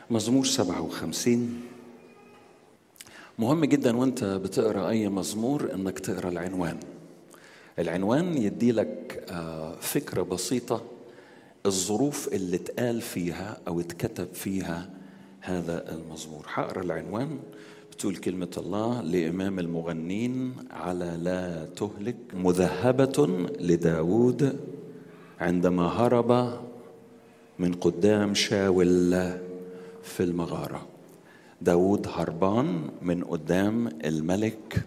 مزمور 57 مهم جدا وانت بتقرا اي مزمور انك تقرا العنوان العنوان يدي لك فكره بسيطه الظروف اللي اتقال فيها او اتكتب فيها هذا المزمور هقرا العنوان بتقول كلمة الله لإمام المغنين على لا تهلك مذهبة لداود عندما هرب من قدام شاول في المغارة داود هربان من قدام الملك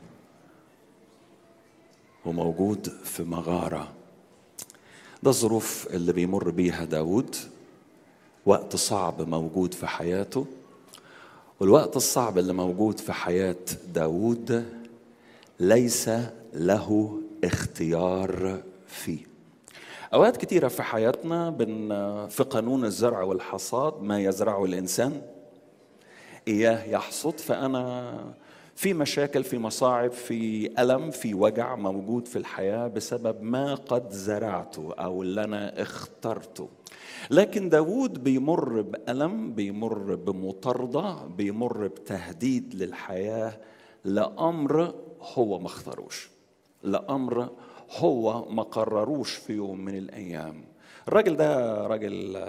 وموجود في مغارة ده الظروف اللي بيمر بيها داود وقت صعب موجود في حياته والوقت الصعب اللي موجود في حياة داود ليس له اختيار فيه أوقات كتيرة في حياتنا بن في قانون الزرع والحصاد ما يزرعه الإنسان إياه يحصد فأنا في مشاكل في مصاعب في ألم في وجع موجود في الحياة بسبب ما قد زرعته أو اللي أنا اخترته لكن داود بيمر بألم بيمر بمطاردة بيمر بتهديد للحياة لأمر هو ما اختاروش لأمر هو ما قرروش في يوم من الأيام الراجل ده راجل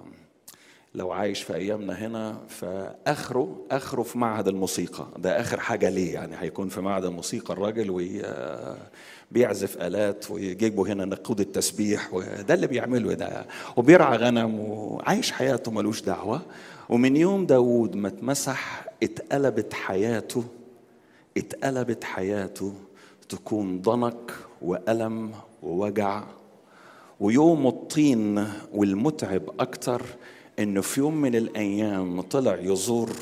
لو عايش في ايامنا هنا فاخره اخره في معهد الموسيقى ده اخر حاجه ليه يعني هيكون في معهد الموسيقى الراجل وبيعزف الات ويجيبوا هنا نقود التسبيح وده اللي بيعمله ده وبيرعى غنم وعايش حياته ملوش دعوه ومن يوم داوود ما اتمسح اتقلبت حياته اتقلبت حياته تكون ضنك والم ووجع ويوم الطين والمتعب اكتر انه في يوم من الايام طلع يزور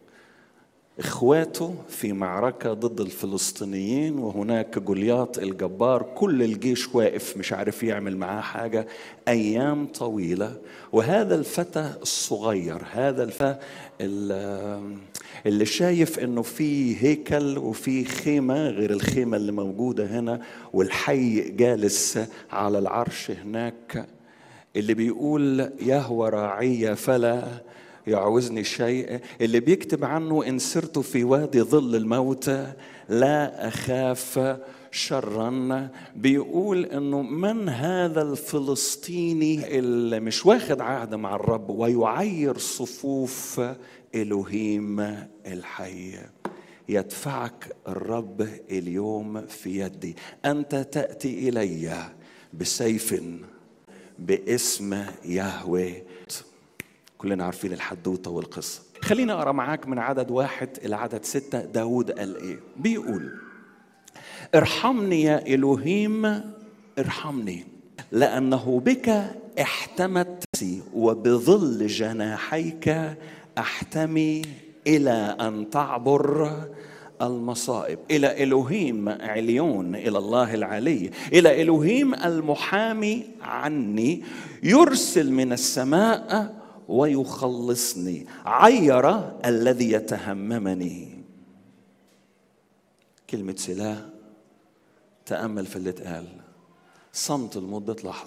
اخواته في معركه ضد الفلسطينيين وهناك جولياط الجبار كل الجيش واقف مش عارف يعمل معاه حاجه ايام طويله وهذا الفتى الصغير هذا الفتى اللي شايف انه في هيكل وفي خيمه غير الخيمه اللي موجوده هنا والحي جالس على العرش هناك اللي بيقول يهوى راعي فلا يعوزني شيء اللي بيكتب عنه إن سرت في وادي ظل الموت لا أخاف شرا بيقول انه من هذا الفلسطيني اللي مش واخد عهد مع الرب ويعير صفوف الوهيم الحي يدفعك الرب اليوم في يدي انت تاتي الي بسيف باسم يهوه كلنا عارفين الحدوتة والقصة خلينا أقرأ معاك من عدد واحد إلى عدد ستة داود قال إيه بيقول ارحمني يا إلهيم ارحمني لأنه بك احتمت وبظل جناحيك أحتمي إلى أن تعبر المصائب الى الوهيم عليون الى الله العلي الى الوهيم المحامي عني يرسل من السماء ويخلصني عير الذي يتهممني كلمه سلاح تامل في اللي اتقال صمت لمده لحظه